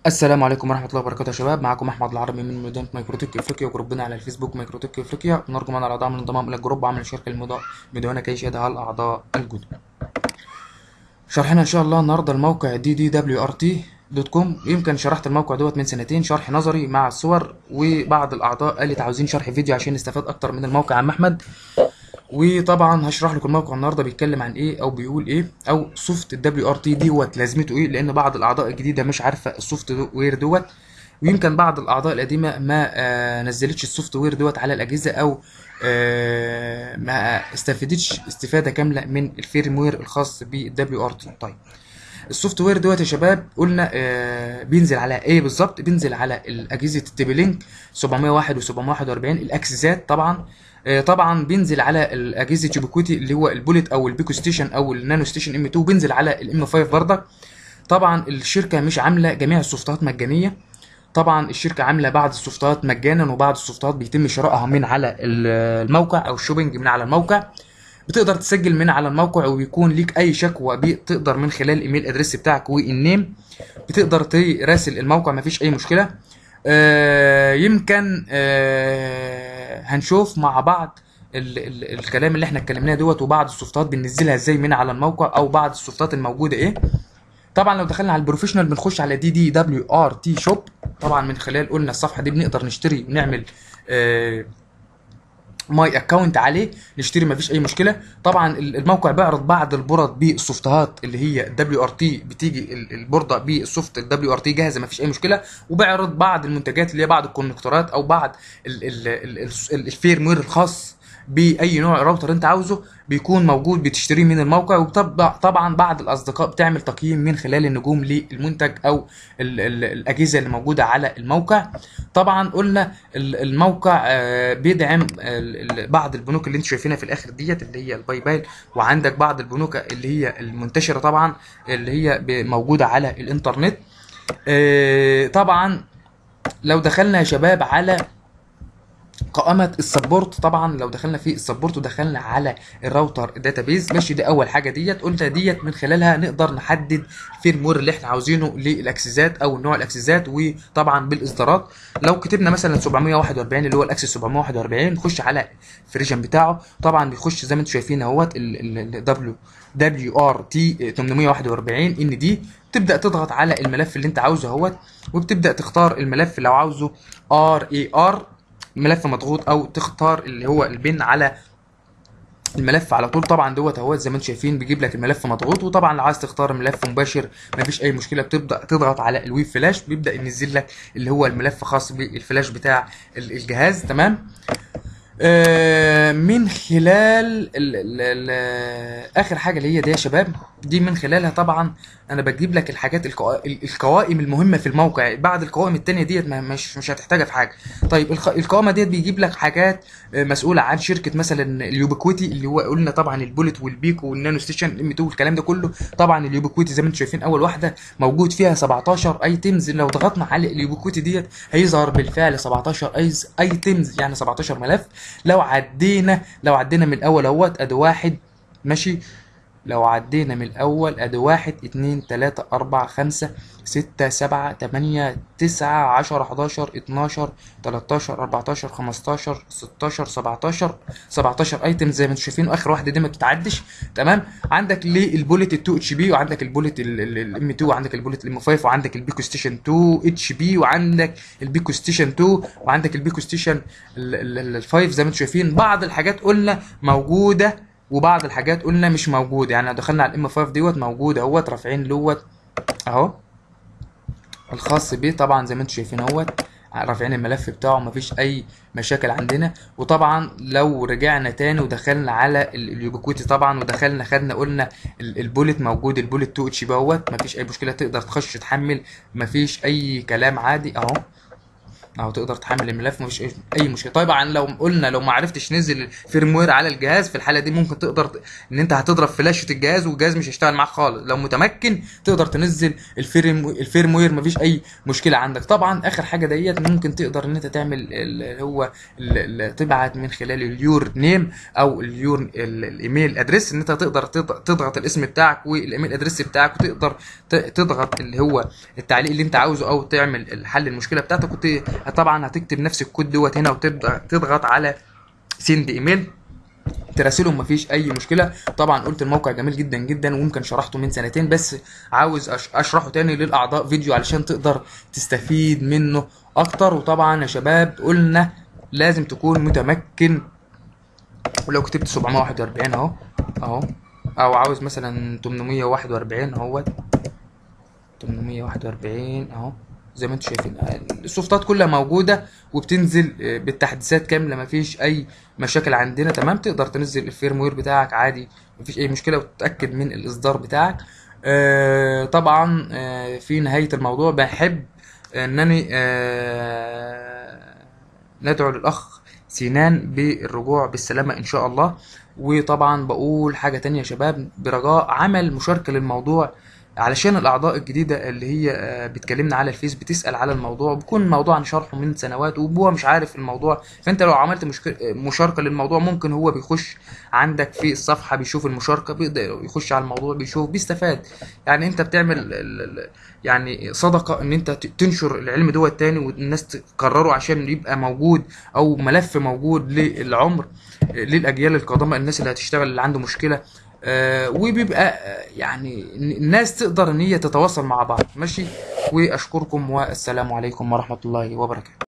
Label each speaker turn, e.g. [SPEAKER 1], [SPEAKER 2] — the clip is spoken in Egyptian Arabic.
[SPEAKER 1] السلام عليكم ورحمة الله وبركاته يا شباب معكم أحمد العربي من مدينة مايكروتك إفريقيا وجروبنا على الفيسبوك مايكروتك إفريقيا ونرجو من الأعضاء من الانضمام إلى الجروب وعمل الشركة المد- المدونة كي يشهدها الأعضاء الجدد شرحنا إن شاء الله النهاردة الموقع دي دي دبليو ار تي دوت كوم يمكن شرحت الموقع دوت من سنتين شرح نظري مع الصور وبعض الأعضاء قالت عاوزين شرح فيديو عشان نستفاد أكتر من الموقع عم أحمد وطبعا هشرح لكم الموقع النهارده بيتكلم عن ايه او بيقول ايه او سوفت الدبليو ار تي دوت لازمته ايه لان بعض الاعضاء الجديده مش عارفه السوفت وير دوت ويمكن بعض الاعضاء القديمه ما آه نزلتش السوفت وير دوت على الاجهزه او آه ما استفادتش استفاده كامله من الفيرم وير الخاص بالدبليو ار تي طيب السوفت وير دوت يا شباب قلنا آه بينزل على ايه بالظبط بينزل على الاجهزه التي لينك 701 و741 الاكسسات طبعا آه طبعا بينزل على الاجهزه يوبيكوتي اللي هو البوليت او البيكو ستيشن او النانو ستيشن ام 2 بينزل على الام 5 برضك طبعا الشركه مش عامله جميع السوفتات مجانيه طبعا الشركه عامله بعض السوفتات مجانا وبعض السوفتات بيتم شرائها من على الموقع او الشوبينج من على الموقع بتقدر تسجل من على الموقع وبيكون ليك اي شكوى بتقدر من خلال الايميل ادريس بتاعك والنيم بتقدر تراسل الموقع مفيش اي مشكله آه يمكن آه هنشوف مع بعض ال ال الكلام اللي احنا اتكلمناه دوت وبعض السوفتات بننزلها ازاي من على الموقع او بعض السوفتات الموجوده ايه طبعا لو دخلنا على البروفيشنال بنخش على دي دي دبليو ار تي شوب طبعا من خلال قلنا الصفحه دي بنقدر نشتري ونعمل آه ماي اكونت عليه نشتري مفيش اي مشكله طبعا الموقع بيعرض بعض البرد بالسوفتات اللي هي دبليو ار تي بتيجي البورده بالسوفت الدبليو ار تي جاهزه مفيش اي مشكله وبيعرض بعض المنتجات اللي هي بعض الكونكتورات او بعض الفيرم وير الخاص باي نوع راوتر انت عاوزه بيكون موجود بتشتريه من الموقع وطبعا بعض الاصدقاء بتعمل تقييم من خلال النجوم للمنتج او ال ال الاجهزه اللي موجوده على الموقع طبعا قلنا الموقع بيدعم بعض البنوك اللي انت شايفينها في الاخر ديت اللي هي الباي باي وعندك بعض البنوك اللي هي المنتشره طبعا اللي هي موجوده على الانترنت طبعا لو دخلنا يا شباب على قائمة السبورت طبعا لو دخلنا في السبورت ودخلنا على الراوتر داتابيز ماشي دي اول حاجة ديت قلنا ديت من خلالها نقدر نحدد الفيرم وير اللي احنا عاوزينه للاكسسات او نوع الاكسسات وطبعا بالاصدارات لو كتبنا مثلا 741 اللي هو الاكسس 741 نخش على الفريجن بتاعه طبعا بيخش زي ما انتم شايفين اهوت الدبليو دبليو ار تي 841 ان دي تبدا تضغط على الملف اللي انت عاوزه اهوت وبتبدا تختار الملف لو عاوزه ار اي ار ملف مضغوط او تختار اللي هو البن على الملف على طول طبعا دوت اهوت زي ما انتم شايفين بيجيب لك الملف مضغوط وطبعا لو عايز تختار ملف مباشر مفيش اي مشكله بتبدا تضغط على الويب فلاش بيبدا ينزل لك اللي هو الملف خاص بالفلاش بتاع الجهاز تمام آه من خلال ال ال ال اخر حاجه اللي هي دي يا شباب دي من خلالها طبعا انا بجيب لك الحاجات القوائم المهمه في الموقع بعد القوائم التانية ديت مش مش هتحتاجها في حاجه طيب القائمه ديت بيجيب لك حاجات مسؤوله عن شركه مثلا اليوبيكويتي اللي هو قلنا طبعا البوليت والبيكو والنانو ستيشن ام 2 والكلام ده كله طبعا اليوبيكويتي زي ما انتم شايفين اول واحده موجود فيها 17 ايتمز لو ضغطنا على اليوبيكويتي ديت هيظهر بالفعل 17 ايتمز يعني 17 ملف لو عدينا لو عدينا من الاول اهوت ادي واحد ماشي لو عدينا من الأول أدي واحد اتنين تلاتة أربعة خمسة ستة سبعة تمانية تسعة عشرة حداشر اتناشر تلاتاشر أربعتاشر خمستاشر ستاشر سبعتاشر سبعتاشر أيتم زي ما انتم شايفين وآخر واحدة دي ما بتتعدش تمام عندك للبوليت ال 2 اتش بي وعندك البوليت الام 2 وعندك البوليت الام 5 وعندك البيكو ستيشن 2 اتش بي وعندك البيكو ستيشن 2 وعندك البيكو ستيشن ال 5 زي ما انتم شايفين بعض الحاجات قلنا موجوده وبعض الحاجات قلنا مش موجوده يعني لو دخلنا على الام 5 دوت موجود اهوت رافعين لوت اهو الخاص بيه طبعا زي ما انتم شايفين اهوت رافعين الملف بتاعه مفيش اي مشاكل عندنا وطبعا لو رجعنا تاني ودخلنا على اليوبيكويتي طبعا ودخلنا خدنا قلنا البوليت موجود البوليت 2 اتش بي اهوت مفيش اي مشكله تقدر تخش تحمل مفيش اي كلام عادي اهو اهو تقدر تحمل الملف مفيش اي أي مشكله طبعا لو قلنا لو ما عرفتش ننزل الفيرموير على الجهاز في الحاله دي ممكن تقدر ت- ان انت هتضرب فلاشه الجهاز والجهاز مش هيشتغل معاك خالص لو متمكن تقدر تنزل الفيرم الفيرموير مفيش اي مشكله عندك طبعا اخر حاجه ديت ممكن تقدر ان انت تعمل اللي هو ال- ال- تبعت من خلال اليور نيم او اليور ال- الايميل ادريس ان انت تقدر تض- تضغط الاسم بتاعك والايميل ادريس بتاعك وتقدر ت- تضغط اللي هو التعليق اللي انت عاوزه او تعمل الحل المشكله بتاعتك وت... طبعا هتكتب نفس الكود دوت هنا وتبدا تضغط على سند ايميل تراسلهم مفيش اي مشكله طبعا قلت الموقع جميل جدا جدا وممكن شرحته من سنتين بس عاوز أش- اشرحه تاني للاعضاء فيديو علشان تقدر تستفيد منه اكتر وطبعا يا شباب قلنا لازم تكون متمكن ولو كتبت 741 اهو اهو او عاوز مثلا 841 اهوت 841 اهو زي ما انتم شايفين السوفتات كلها موجوده وبتنزل آه، بالتحديثات كامله مفيش اي مشاكل عندنا تمام تقدر تنزل الفيرموير بتاعك عادي مفيش اي مشكله وتتاكد من الاصدار بتاعك آه، طبعا آه، في نهايه الموضوع بحب انني آه، ندعو للاخ سينان بالرجوع بالسلامه ان شاء الله وطبعا بقول حاجه تانية يا شباب برجاء عمل مشاركه للموضوع علشان الاعضاء الجديده اللي هي آه، بتكلمنا على الفيس بتسال على الموضوع بيكون الموضوع عن شرحه من سنوات وهو مش عارف الموضوع فانت لو عملت مشك... مشاركه للموضوع ممكن هو بيخش عندك في الصفحه بيشوف المشاركه بيقدر يخش على الموضوع بيشوف بيستفاد يعني انت بتعمل ال- ال- يعني صدقه ان انت ت- تنشر العلم دوت تاني والناس تكرره عشان يبقى موجود او ملف موجود للعمر للاجيال القادمه الناس اللي هتشتغل اللي عنده مشكله آه، وبيبقى آه، يعني الناس تقدر ان هي تتواصل مع بعض ماشي واشكركم والسلام عليكم ورحمه الله وبركاته